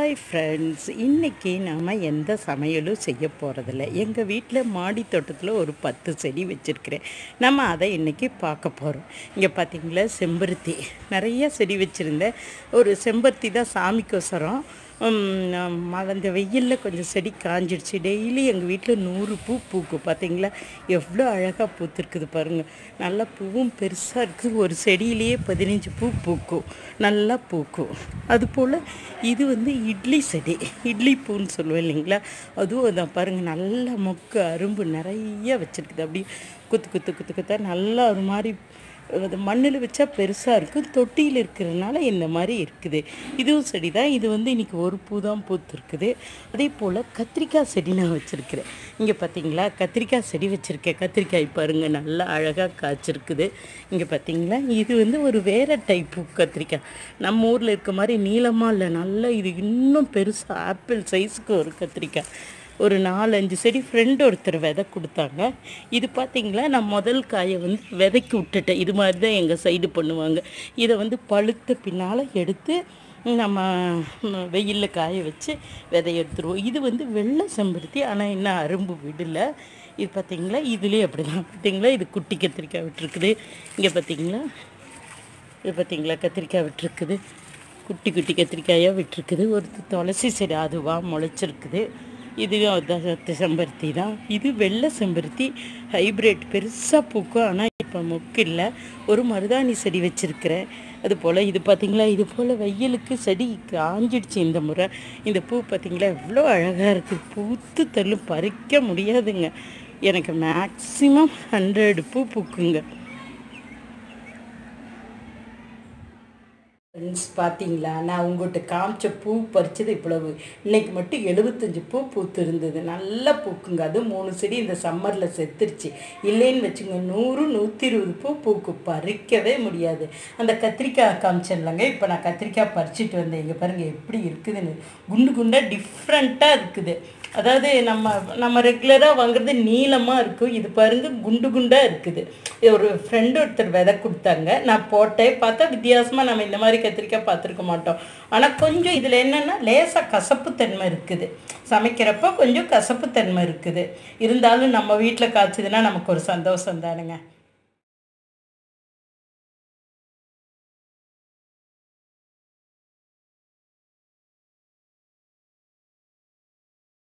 hi friends இன்றைக்கி நாம் எந்த சமையலும் செய்ய போகிறதில்ல எங்கள் வீட்டில் மாடி தோட்டத்தில் ஒரு பத்து செடி வச்சுருக்கிறேன் நம்ம அதை இன்றைக்கி பார்க்க போகிறோம் இங்கே பார்த்தீங்களா செம்பருத்தி நிறைய செடி வச்சுருந்தேன் ஒரு செம்பருத்தி தான் சாமிக்கோசரம் அந்த வெயிலில் கொஞ்சம் செடி காஞ்சிடுச்சு டெய்லி எங்கள் வீட்டில் நூறு பூ பூக்கும் பார்த்தீங்களா எவ்வளோ அழகாக பூத்துருக்குது பாருங்கள் நல்லா பூவும் பெருசாக இருக்குது ஒரு செடியிலேயே பதினஞ்சு பூ பூக்கும் நல்லா பூக்கும் அதுபோல் இது வந்து இட்லி செடி இட்லி பூன்னு சொல்லுவேன் இல்லைங்களா அதுவும் அதான் பாருங்கள் நல்ல மொக்கு அரும்பு நிறைய வச்சுருக்குது அப்படியே குத்து குத்து குத்து குத்தா நல்லா ஒரு மாதிரி அது மண்ணில் வச்சா பெருசாக இருக்கும் தொட்டியில் இருக்கிறதுனால இந்த மாதிரி இருக்குது இதுவும் செடி தான் இது வந்து இன்றைக்கி ஒரு பூ தான் பூத்துருக்குது அதே போல் கத்திரிக்காய் செடி நான் வச்சுருக்கிறேன் இங்கே பார்த்தீங்களா கத்திரிக்காய் செடி வச்சுருக்கேன் கத்திரிக்காய் பாருங்கள் நல்லா அழகாக காய்ச்சிருக்குது இங்கே பார்த்தீங்களா இது வந்து ஒரு வேறு டைப்பு கத்திரிக்காய் நம்ம ஊரில் இருக்க மாதிரி நீளமாக இல்லை நல்லா இது இன்னும் பெருசாக ஆப்பிள் சைஸுக்கு ஒரு கத்திரிக்காய் ஒரு நாலஞ்சு செடி ஃப்ரெண்டு ஒருத்தர் விதை கொடுத்தாங்க இது பார்த்திங்களா நான் முதல் காயை வந்து விதைக்கு விட்டுட்டேன் இது மாதிரி தான் எங்கள் சைடு பண்ணுவாங்க இதை வந்து பழுத்த பின்னால் எடுத்து நம்ம வெயிலில் காய வச்சு விதை எடுத்துருவோம் இது வந்து வெள்ளை செம்பருத்தி ஆனால் இன்னும் அரும்பு விடலை இது பார்த்திங்களா இதுலேயே அப்படி தான் பார்த்திங்களா இது குட்டி கத்திரிக்காய் விட்டுருக்குது இங்கே பார்த்திங்களா இது பார்த்திங்களா கத்திரிக்காய் விட்டுருக்குது குட்டி குட்டி கத்திரிக்காயாக விட்டுருக்குது ஒரு துளசி செடி அதுவாக முளைச்சிருக்குது இதுவும் செம்பருத்தி தான் இது வெள்ளை செம்பருத்தி ஹைப்ரிட் பெருசாக பூக்கும் ஆனால் இப்போ மொக்கு இல்லை ஒரு மருதாணி செடி வச்சுருக்கிறேன் அது போல் இது பார்த்திங்களா இது போல் வெயிலுக்கு செடி காஞ்சிடுச்சு இந்த முறை இந்த பூ பார்த்திங்களா எவ்வளோ அழகாக இருக்குது பூத்து தள்ளும் பறிக்க முடியாதுங்க எனக்கு மேக்ஸிமம் ஹண்ட்ரட் பூ பூக்குங்க ஃப்ரெண்ட்ஸ் பார்த்தீங்களா நான் உங்கள்கிட்ட காமிச்ச பூ பறித்தது இவ்வளவு இன்னைக்கு மட்டும் எழுபத்தஞ்சு பூ பூத்து இருந்தது நல்லா பூக்குங்க அது மூணு செடி இந்த சம்மரில் செத்துருச்சு இல்லைன்னு வச்சுங்க நூறு நூற்றி இருபது பூ பூக்கும் பறிக்கவே முடியாது அந்த கத்திரிக்காய் காமிச்சேன்லங்க இப்போ நான் கத்திரிக்காய் பறிச்சுட்டு வந்தேன் இங்கே பாருங்கள் எப்படி இருக்குதுன்னு குண்டு குண்டாக டிஃப்ரெண்ட்டாக இருக்குது அதாவது நம்ம நம்ம ரெகுலராக வாங்குறது நீளமாக இருக்கும் இது பாருங்கள் குண்டு குண்டாக இருக்குது ஒரு ஃப்ரெண்டு ஒருத்தர் விதை கொடுத்தாங்க நான் போட்டேன் பார்த்தா வித்தியாசமாக நம்ம இந்த மாதிரி கத்திரிக்காய் பார்த்துருக்க மாட்டோம் ஆனால் கொஞ்சம் இதில் என்னென்னா லேசாக கசப்புத்தன்மை இருக்குது சமைக்கிறப்போ கொஞ்சம் கசப்புத்தன்மை இருக்குது இருந்தாலும் நம்ம வீட்டில் காய்ச்சதுன்னா நமக்கு ஒரு சந்தோஷம் தானுங்க